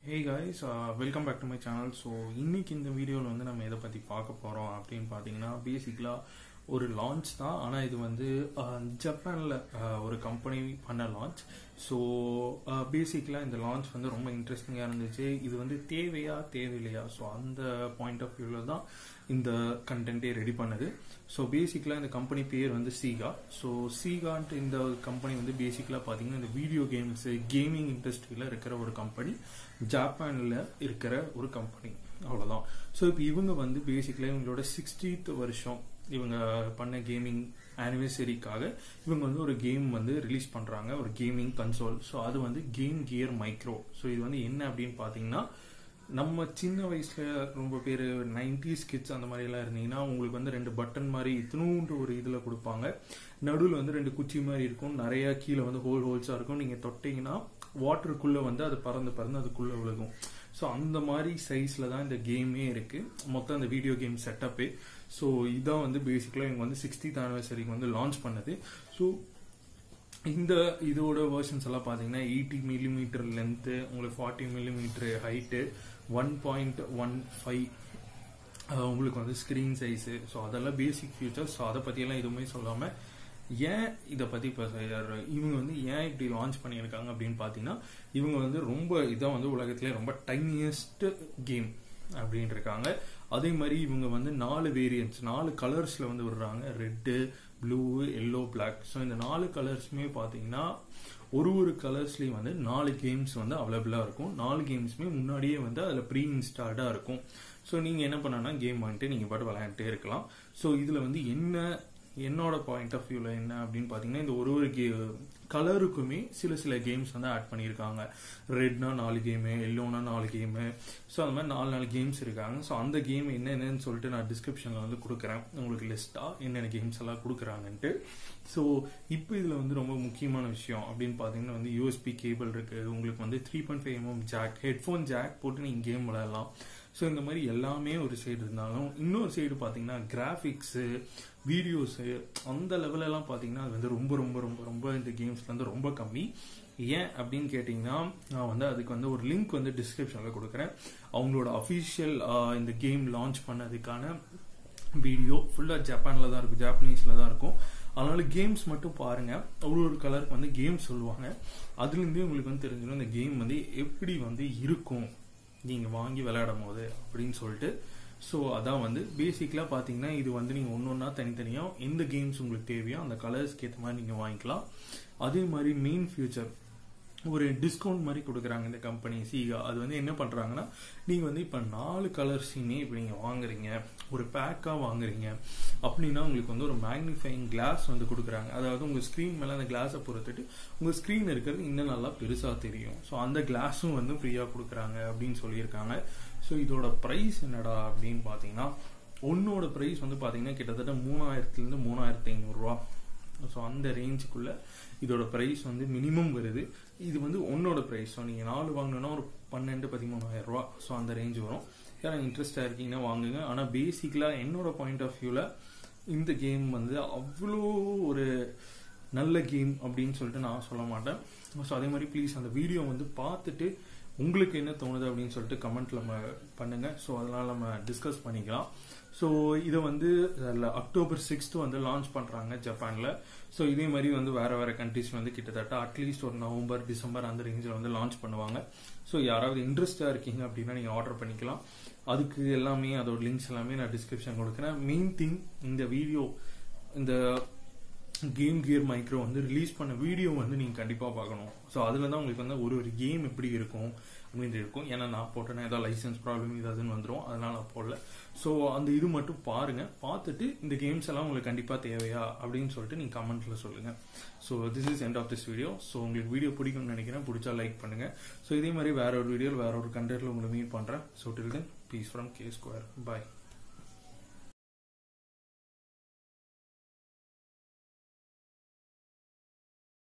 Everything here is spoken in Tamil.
hey guys welcome back to my channel so இன்னைக்கு இந்த வீடியோவில் வந்து நம்ம எதை பற்றி பார்க்க போகிறோம் அப்படின்னு பார்த்தீங்கன்னா பேசிக்கலாக ஒரு லான்ச் தான் ஆனால் இது வந்து ஜப்பானில் ஒரு கம்பெனி பண்ண லான்ச் ஸோ பேசிக்கலாக இந்த லான்ச் வந்து ரொம்ப இன்ட்ரெஸ்டிங்காக இருந்துச்சு இது வந்து தேவையா தேவையில்லையா ஸோ அந்த பாயிண்ட் ஆஃப் வியூவில் தான் இந்த கண்டென்ட்டே ரெடி பண்ணுது ஸோ பேசிக்கலாக இந்த கம்பெனி பேர் வந்து சீகா ஸோ சீகான்ட்டு இந்த கம்பெனி வந்து பேசிக்கலாக பார்த்தீங்கன்னா இந்த வீடியோ கேம்ஸு கேமிங் இண்டஸ்ட்ரியில் இருக்கிற ஒரு கம்பெனி ஜப்பானில் இருக்கிற ஒரு கம்பெனி அவ்வளோதான் ஸோ இப்போ இவங்க வந்து பேசிக்கலாக இவங்களோட சிக்ஸ்டீத் வருஷம் இவங்க பண்ண கேமிங் ஆனிவர்சரிக்காக இவங்க வந்து ஒரு கேம் வந்து ரிலீஸ் பண்ணுறாங்க ஒரு கேமிங் கன்சோல் ஸோ அது வந்து கேம் கியர் மைக்ரோ ஸோ இது வந்து என்ன அப்படின்னு பார்த்தீங்கன்னா நம்ம சின்ன வயசுல ரொம்ப பேர் நைன்டிஸ் கிட்ஸ் அந்த மாதிரி எல்லாம் இருந்தீங்கன்னா உங்களுக்கு வந்து ரெண்டு பட்டன் மாதிரி இத்தினூண்டு ஒரு இதுல கொடுப்பாங்க நடுவில் வந்து ரெண்டு குச்சி மாதிரி இருக்கும் நிறைய கீழே வந்து ஹோல் ஹோல்ஸா இருக்கும் நீங்க தொட்டீங்கன்னா வாட்டருக்குள்ள வந்து அது பறந்து பறந்து அதுக்குள்ள விழுகும் ஸோ அந்த மாதிரி சைஸ்ல தான் இந்த கேமே இருக்கு மொத்தம் அந்த வீடியோ கேம் செட்டப்பே ஸோ இதான் வந்து பேசிக்கலாக இவங்க வந்து சிக்ஸ்டீத் ஆனிவர்சரிக்கு வந்து லான்ச் பண்ணது ஸோ இந்த இதோட வேர்ஷன்ஸ் எல்லாம் பார்த்தீங்கன்னா எயிட்டி மில்லிமீட்டர் லென்த்து உங்களுக்கு forty millimetre height one point one five உங்களுக்கு வந்து ஸ்க்ரீன் சைஸு ஸோ அதெல்லாம் பேசிக் ஃபியூச்சர்ஸ் ஸோ அதை பற்றியெல்லாம் எதுவுமே சொல்லாமல் ஏன் இதை பற்றி இப்போ இவங்க வந்து ஏன் இப்படி லான்ச் பண்ணியிருக்காங்க அப்படின்னு பார்த்தீங்கன்னா இவங்க வந்து ரொம்ப இதான் வந்து உலகத்திலே ரொம்ப டைனியஸ்ட் கேம் அப்படின்னு இருக்காங்க அதே மாதிரி இவங்க வந்து நாலு வேரியன்ட்ஸ் நாலு கலர்ஸில் வந்து விடுறாங்க red blue yellow black so இந்த நாலு கலர்ஸுமே பார்த்தீங்கன்னா ஒரு ஒரு கலர்ஸ்லேயும் வந்து நாலு கேம்ஸ் வந்து அவைலபிளாக இருக்கும் நாலு கேம்ஸுமே முன்னாடியே வந்து அதில் ப்ரீ இன்ஸ்டால்டாக இருக்கும் ஸோ நீங்கள் என்ன பண்ணனா கேம் வாங்கிட்டு நீங்கள் பாட்டு விளையாண்டுட்டே இருக்கலாம் ஸோ இதில் வந்து என்ன என்னோட பாயிண்ட் ஆஃப் வியூவில் என்ன அப்படின்னு பார்த்தீங்கன்னா இந்த ஒரு ஒரு கே கலருக்குமே சில சில கேம்ஸ் வந்து ஆட் பண்ணியிருக்காங்க ரெட்னா நாலு கேமு எல்லோனா நாலு கேமு ஸோ அந்த மாதிரி நாலு நாலு கேம்ஸ் இருக்காங்க ஸோ அந்த கேம் என்னென்னு சொல்லிட்டு நான் டிஸ்கிரிப்ஷனில் வந்து கொடுக்குறேன் உங்களுக்கு லிஸ்ட்டாக என்னென்ன கேம்ஸ் எல்லாம் கொடுக்குறாங்கன்ட்டு ஸோ இப்போ இதில் வந்து ரொம்ப முக்கியமான விஷயம் அப்படின்னு பார்த்தீங்கன்னா வந்து யூஎஸ்பி கேபிள் இருக்குது உங்களுக்கு வந்து three point five mm jack headphone jack போட்டு நீங்கள் கேம் விளையாடலாம் ஸோ இந்த மாதிரி எல்லாமே ஒரு சைடு இருந்தாலும் இன்னொரு சைடு பார்த்தீங்கன்னா கிராஃபிக்ஸு வீடியோஸு அந்த லெவலெல்லாம் பார்த்தீங்கன்னா அது வந்து ரொம்ப ரொம்ப ரொம்ப ரொம்ப இந்த கேம்ஸ்ல வந்து ரொம்ப கம்மி ஏன் அப்படின்னு கேட்டிங்கன்னா நான் வந்து அதுக்கு வந்து ஒரு லிங்க் வந்து டிஸ்கிரிப்ஷனில் கொடுக்குறேன் அவங்களோட அஃபிஷியல் இந்த கேம் லான்ச் பண்ணதுக்கான வீடியோ ஃபுல்லாக ஜப்பானில் தான் இருக்கும் ஜாப்பனீஸில் தான் இருக்கும் அதனால கேம்ஸ் மட்டும் பாருங்க ஒரு ஒரு கலருக்கு வந்து கேம் சொல்லுவாங்க அதுலேருந்தே உங்களுக்கு வந்து தெரிஞ்சிடும் இந்த கேம் வந்து எப்படி வந்து இருக்கும் நீங்கள் வாங்கி விளையாடும் போது அப்படின்னு சொல்லிட்டு ஸோ அதான் வந்து பேசிக்கலாக பார்த்தீங்கன்னா இது வந்து நீங்கள் ஒன்று ஒன்றா தனித்தனியாக எந்த கேம்ஸ் உங்களுக்கு தேவையோ அந்த கலர்ஸ்க்கு ஏற்ற மாதிரி நீங்கள் வாங்கிக்கலாம் அதே மாதிரி மெயின் ஃபியூச்சர் ஒரு டிஸ்கவுண்ட் மாதிரி கொடுக்குறாங்க இந்த கம்பெனி சீகா அது வந்து என்ன பண்ணுறாங்கன்னா நீங்கள் வந்து இப்போ நாலு கலர்ஸையுமே இப்போ நீங்கள் வாங்குறீங்க ஒரு பேக்காக வாங்குறீங்க அப்படின்னா உங்களுக்கு வந்து ஒரு மேக்னிஃபைங் கிளாஸ் வந்து கொடுக்குறாங்க அதாவது உங்கள் ஸ்க்ரீன் மேலே அந்த கிளாஸை பொறுத்துட்டு உங்கள் ஸ்க்ரீன் இருக்கிறது இன்னும் நல்லா பெருசாக தெரியும் ஸோ அந்த கிளாஸும் வந்து ஃப்ரீயாக கொடுக்குறாங்க அப்படின்னு சொல்லியிருக்காங்க ஸோ இதோட ப்ரைஸ் என்னடா அப்படின்னு பார்த்தீங்கன்னா ஒன்னோட ப்ரைஸ் வந்து பார்த்தீங்கன்னா கிட்டத்தட்ட மூணாயிரத்துலேருந்து மூணாயிரத்தி ஐநூறுரூவா ஸோ அந்த ரேஞ்சுக்குள்ள இதோட ப்ரைஸ் வந்து மினிமம் வருது இது வந்து ஒன்னோட ப்ரைஸ் ஸோ நீங்கள் நாலு வாங்கினோன்னா ஒரு பன்னெண்டு பதிமூணாயிரம் ரூபா ஸோ அந்த ரேஞ்ச் வரும் யாரும் இன்ட்ரெஸ்டாக இருக்கீங்கன்னா வாங்குங்க ஆனால் பேசிக்கலாக என்னோட பாயிண்ட் ஆஃப் வியூவில் இந்த கேம் வந்து அவ்வளோ ஒரு நல்ல கேம் அப்படின்னு சொல்லிட்டு நான் சொல்ல மாட்டேன் ஸோ அதே மாதிரி ப்ளீஸ் அந்த வீடியோ வந்து பார்த்துட்டு உங்களுக்கு என்ன தோணுது அப்படின்னு சொல்லிட்டு கமெண்ட்ல நம்ம பண்ணுங்க ஸோ அதனால நம்ம டிஸ்கஸ் பண்ணிக்கலாம் ஸோ இதை வந்து அக்டோபர் சிக்ஸ்த் வந்து லான்ச் பண்றாங்க ஜப்பான்ல ஸோ இதே மாதிரி வந்து வேற வேற கண்ட்ரிஸ் வந்து கிட்டத்தட்ட அட்லீஸ்ட் ஒரு நவம்பர் டிசம்பர் அந்த ரேஞ்சில் வந்து லான்ச் பண்ணுவாங்க ஸோ யாராவது இன்ட்ரெஸ்டா இருக்கீங்க அப்படின்னா நீங்க ஆர்டர் பண்ணிக்கலாம் அதுக்கு எல்லாமே அதோட லிங்க்ஸ் எல்லாமே நான் டிஸ்கிரிப்ஷன் கொடுக்குறேன் மெயின் திங் இந்த வீடியோ இந்த கேம் கியர் மைக்ரோ வந்து ரிலீஸ் பண்ண வீடியோ வந்து நீங்கள் கண்டிப்பாக பார்க்கணும் ஸோ அதில் தான் உங்களுக்கு வந்து ஒரு ஒரு கேம் எப்படி இருக்கும் அப்படின்னு இருக்கும் ஏன்னா நான் போட்டேன்னா ஏதாவது லைசன்ஸ் ப்ராப்ளம் ஏதாவதுன்னு வந்துடும் அதனால நான் போடல ஸோ அந்த இது மட்டும் பாருங்க பார்த்துட்டு இந்த கேம்ஸ் எல்லாம் உங்களுக்கு கண்டிப்பாக தேவையா அப்படின்னு சொல்லிட்டு நீங்கள் கமெண்ட்ல சொல்லுங்க so this is end of this video so உங்களுக்கு வீடியோ பிடிக்கும்னு நினைக்கிறேன் பிடிச்சா லைக் பண்ணுங்க ஸோ இதே மாதிரி வேற ஒரு வீடியோவில் வேற ஒரு கண்டென்ட்ல உங்களை மீட் பண்ணுறேன் so till then peace from K square bye